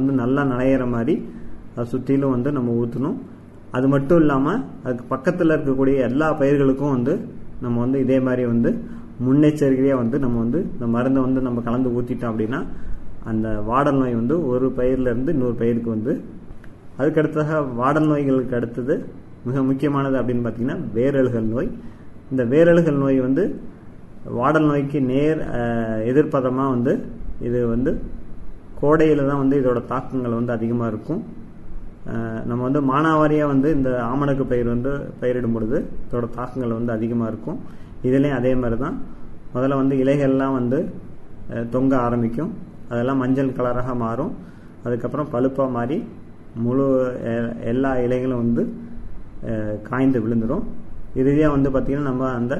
வந்து நல்லா நனையிற மாதிரி அதை சுற்றிலும் வந்து நம்ம ஊற்றணும் அது மட்டும் இல்லாமல் அதுக்கு பக்கத்தில் இருக்கக்கூடிய எல்லா பயிர்களுக்கும் வந்து நம்ம வந்து இதே மாதிரி வந்து முன்னெச்சரிக்கையாக வந்து நம்ம வந்து இந்த மருந்தை வந்து நம்ம கலந்து ஊற்றிட்டோம் அப்படின்னா அந்த வாடல் நோய் வந்து ஒரு பயிர்லேருந்து இன்னொரு பயிருக்கு வந்து அதுக்கடுத்ததாக வாடல் நோய்களுக்கு அடுத்தது மிக முக்கியமானது அப்படின்னு பார்த்தீங்கன்னா வேரல்கள் நோய் இந்த வேரல்கள் நோய் வந்து வாடல் நோய்க்கு நேர் எதிர்ப்பதமாக வந்து இது வந்து கோடையில் தான் வந்து இதோட தாக்கங்கள் வந்து அதிகமாக இருக்கும் நம்ம வந்து மானாவாரியாக வந்து இந்த ஆமணக்கு பயிர் வந்து பயிரிடும் பொழுது இதோட தாக்கங்கள் வந்து அதிகமாக இருக்கும் இதுலேயும் அதே மாதிரி தான் முதல்ல வந்து இலைகள்லாம் வந்து தொங்க ஆரம்பிக்கும் அதெல்லாம் மஞ்சள் கலராக மாறும் அதுக்கப்புறம் பழுப்பாக மாறி முழு எல்லா இலைகளும் வந்து காய்ந்து விழுந்துடும் இறுதியாக வந்து பார்த்திங்கன்னா நம்ம அந்த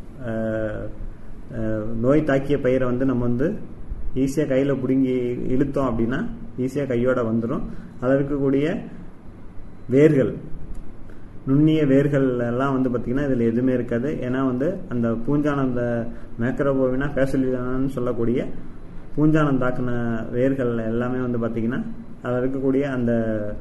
நோய் தாக்கிய பயிரை வந்து நம்ம வந்து ஈஸியாக கையில் பிடுங்கி இழுத்தோம் அப்படின்னா ஈஸியாக கையோட வந்துடும் அதில் இருக்கக்கூடிய வேர்கள் நுண்ணிய வேர்கள் எல்லாம் வந்து பார்த்திங்கன்னா இதில் எதுவுமே இருக்காது ஏன்னா வந்து அந்த பூஞ்சானம் அந்த மேக்ரோபோவினா ஃபேசிலிட்டானு சொல்லக்கூடிய பூஞ்சானம் தாக்கின வேர்கள் எல்லாமே வந்து பார்த்திங்கன்னா அதில் இருக்கக்கூடிய அந்த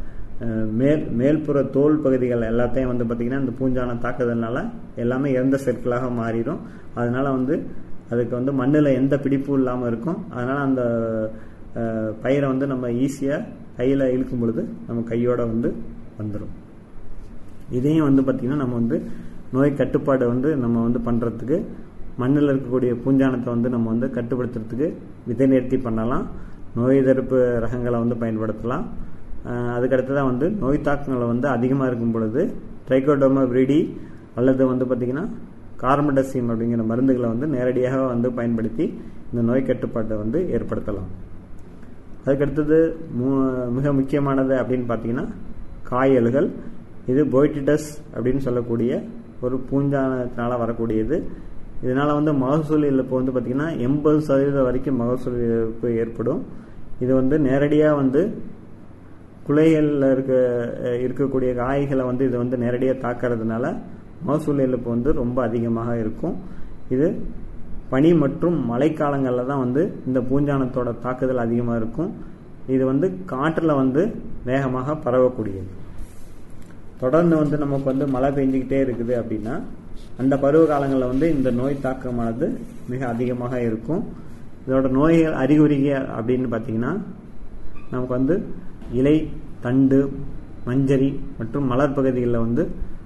மேல் மேல்புற தோல் பகுதிகள் எல்லாத்தையும் வந்து பார்த்திங்கன்னா இந்த பூஞ்சானம் தாக்குதல்னால எல்லாமே இறந்த செற்களாக மாறிடும் அதனால வந்து அதுக்கு வந்து மண்ணில் எந்த பிடிப்பும் இல்லாமல் இருக்கும் அதனால் அந்த பயிரை வந்து நம்ம ஈஸியாக கையில் இழுக்கும் பொழுது நம்ம கையோட வந்து வந்துடும் இதையும் வந்து பார்த்திங்கன்னா நம்ம வந்து நோய் கட்டுப்பாடு வந்து நம்ம வந்து பண்ணுறதுக்கு மண்ணில் இருக்கக்கூடிய பூஞ்சானத்தை வந்து நம்ம வந்து கட்டுப்படுத்துறதுக்கு விதை நேர்த்தி பண்ணலாம் நோய் எதிர்ப்பு ரகங்களை வந்து பயன்படுத்தலாம் அதுக்கடுத்ததான் வந்து நோய் தாக்கங்களை வந்து அதிகமாக இருக்கும் பொழுது ட்ரைகோடோமா விரிடி அல்லது வந்து பார்த்திங்கன்னா கார்பன்டசிம் அப்படிங்கிற மருந்துகளை வந்து நேரடியாக வந்து பயன்படுத்தி இந்த நோய் கட்டுப்பாட்டை வந்து ஏற்படுத்தலாம் அதுக்கடுத்தது மிக முக்கியமானது அப்படின்னு பார்த்தீங்கன்னா காயல்கள் இது போய்டிடஸ் அப்படின்னு சொல்லக்கூடிய ஒரு பூஞ்சானத்தினால வரக்கூடியது இதனால் வந்து மகசூல் இழப்பு வந்து பார்த்திங்கன்னா எண்பது சதவீதம் வரைக்கும் மகசூல் இழப்பு ஏற்படும் இது வந்து நேரடியாக வந்து குலைகளில் இருக்க இருக்கக்கூடிய காய்களை வந்து இது வந்து நேரடியாக தாக்கிறதுனால மகசூல் இழப்பு வந்து ரொம்ப அதிகமாக இருக்கும் இது பனி மற்றும் மழைக்காலங்களில் தான் வந்து இந்த பூஞ்சானத்தோட தாக்குதல் அதிகமாக இருக்கும் இது வந்து காற்றில் வந்து வேகமாக பரவக்கூடியது தொடர்ந்து வந்து நமக்கு வந்து மழை பெஞ்சிக்கிட்டே இருக்குது அப்படின்னா அந்த பருவ காலங்களில் வந்து இந்த நோய் தாக்கமானது மிக அதிகமாக இருக்கும் இதோட நோய்கள் அறிகுறிகள் அப்படின்னு பார்த்தீங்கன்னா நமக்கு வந்து இலை தண்டு மஞ்சரி மற்றும் மலர் பகுதிகளில் வந்து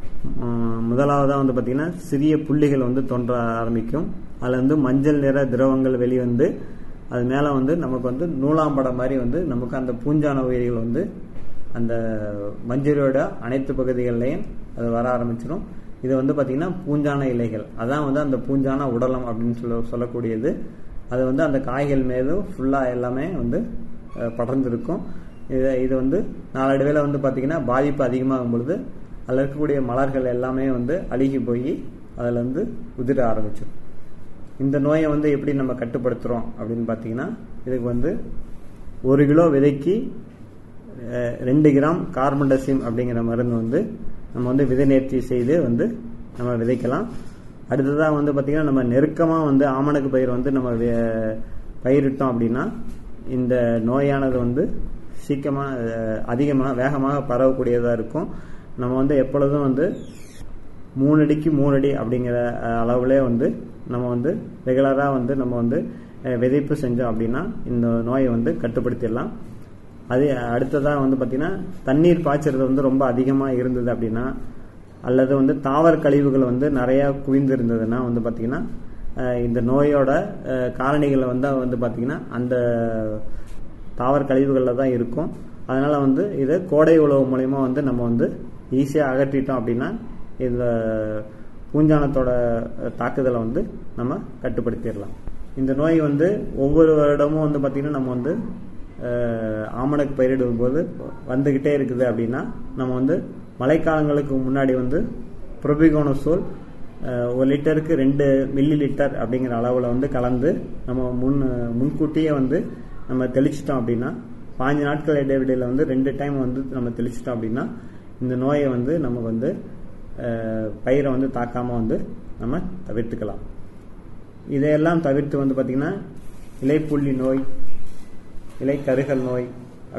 முதலாவதாக வந்து பார்த்திங்கன்னா சிறிய புள்ளிகள் வந்து தோன்ற ஆரம்பிக்கும் அதில் வந்து மஞ்சள் நிற திரவங்கள் வெளிவந்து அது மேலே வந்து நமக்கு வந்து நூலாம்படம் மாதிரி வந்து நமக்கு அந்த பூஞ்சான உயிரிகள் வந்து அந்த மஞ்சரியோட அனைத்து பகுதிகள்லையும் அது வர ஆரம்பிச்சிடும் இது வந்து பார்த்திங்கன்னா பூஞ்சான இலைகள் அதான் வந்து அந்த பூஞ்சான உடலம் அப்படின்னு சொல்ல சொல்லக்கூடியது அது வந்து அந்த காய்கள் மீதும் ஃபுல்லாக எல்லாமே வந்து படர்ந்துருக்கும் இது இது வந்து நாளடைவில் வந்து பார்த்திங்கன்னா பாதிப்பு அதிகமாகும் பொழுது அதில் இருக்கக்கூடிய மலர்கள் எல்லாமே வந்து அழுகி போய் அதில் வந்து உதிர ஆரம்பிச்சிடும் இந்த நோயை வந்து எப்படி நம்ம கட்டுப்படுத்துகிறோம் அப்படின்னு பார்த்தீங்கன்னா இதுக்கு வந்து ஒரு கிலோ விதைக்கு ரெண்டு கிராம் கார்பன்டசிம் அப்படிங்கிற மருந்து வந்து நம்ம வந்து விதை நேர்த்தி செய்து வந்து நம்ம விதைக்கலாம் அடுத்ததாக வந்து பார்த்திங்கன்னா நம்ம நெருக்கமாக வந்து ஆமணக்கு பயிர் வந்து நம்ம பயிரிட்டோம் அப்படின்னா இந்த நோயானது வந்து சீக்கிரமாக அதிகமாக வேகமாக பரவக்கூடியதாக இருக்கும் நம்ம வந்து எப்பொழுதும் வந்து மூணு அடிக்கு மூணு அடி அப்படிங்கிற அளவுலே வந்து நம்ம வந்து ரெகுலராக வந்து நம்ம வந்து விதைப்பு செஞ்சோம் அப்படின்னா இந்த நோயை வந்து கட்டுப்படுத்திடலாம் அது அடுத்ததாக வந்து பார்த்திங்கன்னா தண்ணீர் பாய்ச்சறது வந்து ரொம்ப அதிகமாக இருந்தது அப்படின்னா அல்லது வந்து தாவர கழிவுகள் வந்து நிறையா குவிந்து இருந்ததுன்னா வந்து பார்த்திங்கன்னா இந்த நோயோட காரணிகளை வந்து வந்து பார்த்திங்கன்னா அந்த தாவர கழிவுகளில் தான் இருக்கும் அதனால் வந்து இதை கோடை உழவு மூலயமா வந்து நம்ம வந்து ஈஸியாக அகற்றிட்டோம் அப்படின்னா இந்த பூஞ்சானத்தோட தாக்குதலை வந்து நம்ம கட்டுப்படுத்திடலாம் இந்த நோய் வந்து ஒவ்வொரு வருடமும் வந்து பார்த்திங்கன்னா நம்ம வந்து ஆமணக்கு பயிரிடும் போது வந்துக்கிட்டே இருக்குது அப்படின்னா நம்ம வந்து மழைக்காலங்களுக்கு முன்னாடி வந்து புரோபிகோனசோல் ஒரு லிட்டருக்கு ரெண்டு மில்லி லிட்டர் அப்படிங்கிற அளவில் வந்து கலந்து நம்ம முன் முன்கூட்டியே வந்து நம்ம தெளிச்சிட்டோம் அப்படின்னா பாஞ்சு நாட்கள் இடைவெளியில் வந்து ரெண்டு டைம் வந்து நம்ம தெளிச்சிட்டோம் அப்படின்னா இந்த நோயை வந்து நமக்கு வந்து பயிரை வந்து தாக்காமல் வந்து நம்ம தவிர்த்துக்கலாம் இதையெல்லாம் தவிர்த்து வந்து பார்த்திங்கன்னா இலைப்புள்ளி நோய் இலைக்கருகல் நோய்